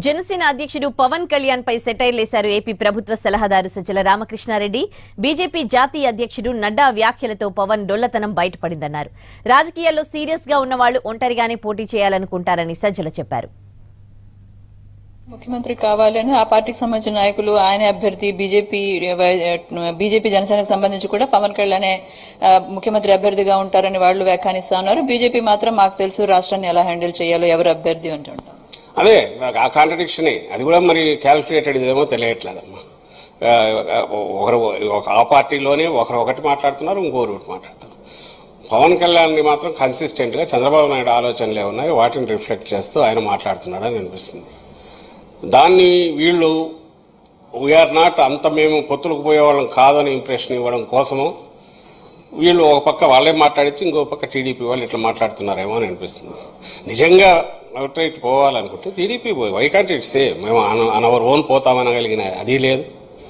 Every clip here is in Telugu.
జనసేన అధ్యక్షుడు పవన్ కళ్యాణ్ పై సెటైర్లేశారు ఏపీ ప్రభుత్వ సలహాదారు సజ్జల రామకృష్ణారెడ్డి బీజేపీ జాతీయ అధ్యక్షుడు నడ్డా వ్యాఖ్యలతో పవన్ డొల్లతనం బయటపడిందన్నారు రాజకీయాల్లో సీరియస్ గా ఉన్న వాళ్లు ఒంటరిగానే పోటీ చేయాలనుకుంటారని సజ్జల చెప్పారు ముఖ్యమంత్రి కావాలని ఆ పార్టీకి సంబంధించిన నాయకులు ఆయన అభ్యర్థి బీజేపీ బీజేపీ జనసేనకు సంబంధించి కూడా పవన్ కళ్యాణే ఆ, ముఖ్యమంత్రి అభ్యర్థిగా ఉంటారని వాళ్ళు వ్యాఖ్యానిస్తా ఉన్నారు బీజేపీ మాత్రం మాకు తెలుసు రాష్ట్రాన్ని ఎలా హ్యాండిల్ చేయాలో ఎవరు అభ్యర్థి అంటుంటారు అదే నాకు ఆ కాంట్రడిక్షనే అది కూడా మరి క్యాల్కులేటెడ్ ఇదేమో తెలియట్లేదమ్మా ఆ, ఒకరు ఒక ఆ పార్టీలోనే ఒకరు ఒకటి మాట్లాడుతున్నారు ఇంకోరు ఒకటి మాట్లాడుతున్నారు పవన్ కళ్యాణ్ని మాత్రం కన్సిస్టెంట్గా చంద్రబాబు నాయుడు ఆలోచనలు ఉన్నాయి వాటిని రిఫ్లెక్ట్ చేస్తూ ఆయన మాట్లాడుతున్నాడని అనిపిస్తుంది దాన్ని వీళ్ళు వీఆర్ నాట్ అంత మేము పొత్తులకు పోయేవాళ్ళం కాదని ఇంప్రెషన్ ఇవ్వడం కోసము వీళ్ళు ఒక పక్క వాళ్ళే మాట్లాడించి ఇంకో పక్క టీడీపీ వాళ్ళు ఇట్లా మాట్లాడుతున్నారేమో అని అనిపిస్తుంది నిజంగా అవుట్ రైట్ పోవాలనుకుంటే టీడీపీ పోయి వై కాంట్ ఇట్ సే మేము అన్ అవర్ ఓన్ పోతామనగలిగిన అది లేదు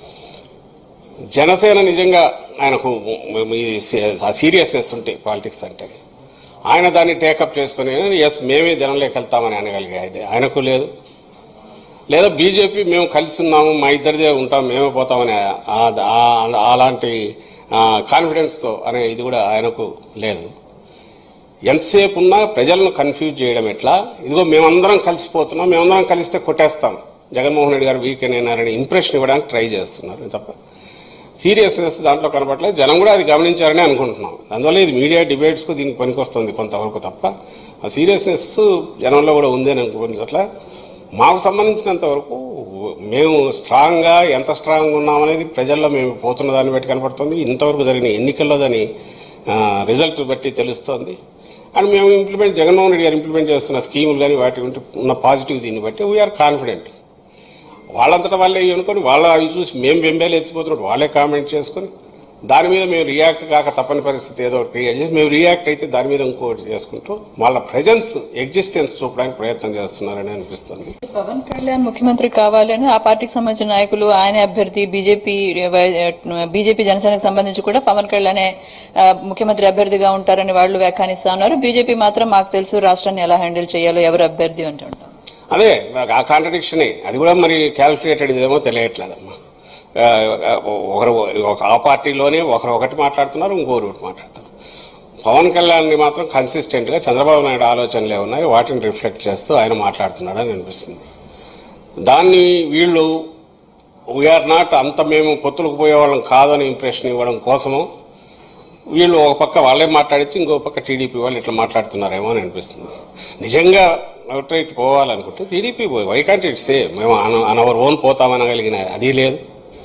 జనసేన నిజంగా ఆయనకు ఇది సీరియస్నెస్ ఉంటే పాలిటిక్స్ అంటే ఆయన దాన్ని టేకప్ చేసుకుని ఎస్ మేమే జనంలోకి వెళ్తామని అనగలిగే అది ఆయనకు లేదు లేదా బీజేపీ మేము కలిసి ఉన్నాము మా ఇద్దరిదే ఉంటాం మేమే పోతామని ఆ- ఆ- అలాంటి కాన్ఫిడెన్స్తో అనే ఇది కూడా ఆయనకు లేదు ఎంతసేపు ఉన్నా ప్రజలను కన్ఫ్యూజ్ చేయడం ఎట్లా ఇదిగో మేమందరం కలిసిపోతున్నాం మేమందరం కలిస్తే కొట్టేస్తాం జగన్మోహన్ రెడ్డి గారు వీకెన్ అయినారని ఇంప్రెషన్ ఇవ్వడానికి ట్రై చేస్తున్నారు తప్ప సీరియస్నెస్ దాంట్లో కనపట్లేదు జనం కూడా అది గమనించారని అనుకుంటున్నాం అందువల్ల ఇది మీడియా డిబేట్స్కు దీనికి పనికొస్తుంది కొంతవరకు తప్ప ఆ సీరియస్నెస్ జనంలో కూడా ఉంది అని అనుకుంటున్నట్ల మాకు సంబంధించినంత వరకు మేము స్ట్రాంగ్గా ఎంత స్ట్రాంగ్ ఉన్నామనేది ప్రజల్లో మేము పోతున్న దాన్ని బట్టి కనపడుతుంది ఇంతవరకు జరిగిన ఎన్నికల్లో దాని రిజల్ట్ బట్టి తెలుస్తోంది అండ్ మేము ఇంప్లిమెంట్ జగన్మోహన్ రెడ్డి గారు ఇంప్లిమెంట్ చేస్తున్న స్కీములు కానీ వాటి ఉంటే ఉన్న పాజిటివ్ దీన్ని బట్టి వీఆర్ కాన్ఫిడెంట్ వాళ్ళంతటా వాళ్ళే అనుకొని వాళ్ళ అవి చూసి మేము బెంబేలు ఎత్తిపోతున్నట్టు వాళ్ళే కామెంట్ చేసుకొని దాని మీద మేము రియాక్ట్ కాక తప్పని పరిస్థితి ఏదో ఒకటి క్రియేట్ చేసి మేము రియాక్ట్ అయితే దాని మీద ఇంకోటి చేసుకుంటూ వాళ్ళ ప్రజెన్స్ ఎగ్జిస్టెన్స్ చూపడానికి ప్రయత్నం చేస్తున్నారని అనిపిస్తుంది పవన్ కళ్యాణ్ ముఖ్యమంత్రి కావాలని ఆ పార్టీకి సంబంధించిన నాయకులు ఆయన అభ్యర్థి బీజేపీ బీజేపీ జనసేనకు సంబంధించి కూడా పవన్ కళ్యాణే ఆ, ముఖ్యమంత్రి అభ్యర్థిగా ఉంటారని వాళ్ళు వ్యాఖ్యానిస్తా ఉన్నారు బీజేపీ మాత్రం మాకు తెలుసు రాష్ట్రాన్ని ఎలా హ్యాండిల్ చేయాలో ఎవరు అభ్యర్థి అంటుంటారు అదే నాకు ఆ కాంట్రడిక్షనే అది కూడా మరి క్యాల్కులేటెడ్ ఇదేమో తెలియట్లేదమ్మా ఆ, ఒకరు ఒక ఆ పార్టీలోనే ఒకరు ఒకటి మాట్లాడుతున్నారు ఇంకోరు ఒకటి మాట్లాడుతున్నారు పవన్ కళ్యాణ్ని మాత్రం కన్సిస్టెంట్గా చంద్రబాబు నాయుడు ఆలోచనలు ఉన్నాయి వాటిని రిఫ్లెక్ట్ చేస్తూ ఆయన మాట్లాడుతున్నాడని అనిపిస్తుంది దాన్ని వీళ్ళు వీఆర్ నాట్ అంత మేము పొత్తులకు పోయేవాళ్ళం కాదని ఇంప్రెషన్ ఇవ్వడం కోసము వీళ్ళు ఒక పక్క వాళ్ళే మాట్లాడించి ఇంకో పక్క టీడీపీ వాళ్ళు ఇట్లా మాట్లాడుతున్నారేమో అని అనిపిస్తుంది నిజంగా అవుట్ రైట్ పోవాలనుకుంటే టీడీపీ పోయి వై కాంట్ ఇట్ సే మేము అన్ అవర్ ఓన్ పోతామనగలిగిన అది లేదు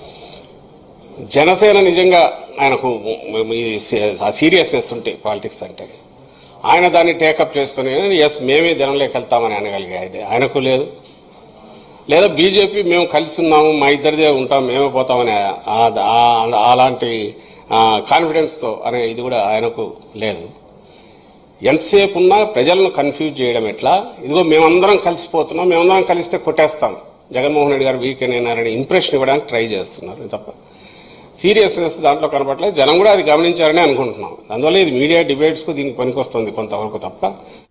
జనసేన నిజంగా ఆయనకు ఇది సీరియస్నెస్ ఉంటే పాలిటిక్స్ అంటే ఆయన దాన్ని టేకప్ చేసుకుని ఎస్ మేమే జనంలోకి వెళ్తామని అనగలిగే అది ఆయనకు లేదు లేదా బీజేపీ మేము కలిసి ఉన్నాము మా ఇద్దరిదే ఉంటాం మేమే పోతామని ఆ- ఆ- అలాంటి కాన్ఫిడెన్స్తో అనే ఇది కూడా ఆయనకు లేదు ఎంతసేపు ఉన్నా ప్రజలను కన్ఫ్యూజ్ చేయడం ఎట్లా ఇదిగో మేమందరం కలిసిపోతున్నాం మేమందరం కలిస్తే కొట్టేస్తాం జగన్మోహన్ రెడ్డి గారు వీకెన్ అయినారని ఇంప్రెషన్ ఇవ్వడానికి ట్రై చేస్తున్నారు తప్ప సీరియస్నెస్ దాంట్లో కనపట్లేదు జనం కూడా అది గమనించారని అనుకుంటున్నాం అందువల్ల ఇది మీడియా డిబేట్స్కు దీనికి పనికొస్తుంది కొంతవరకు తప్ప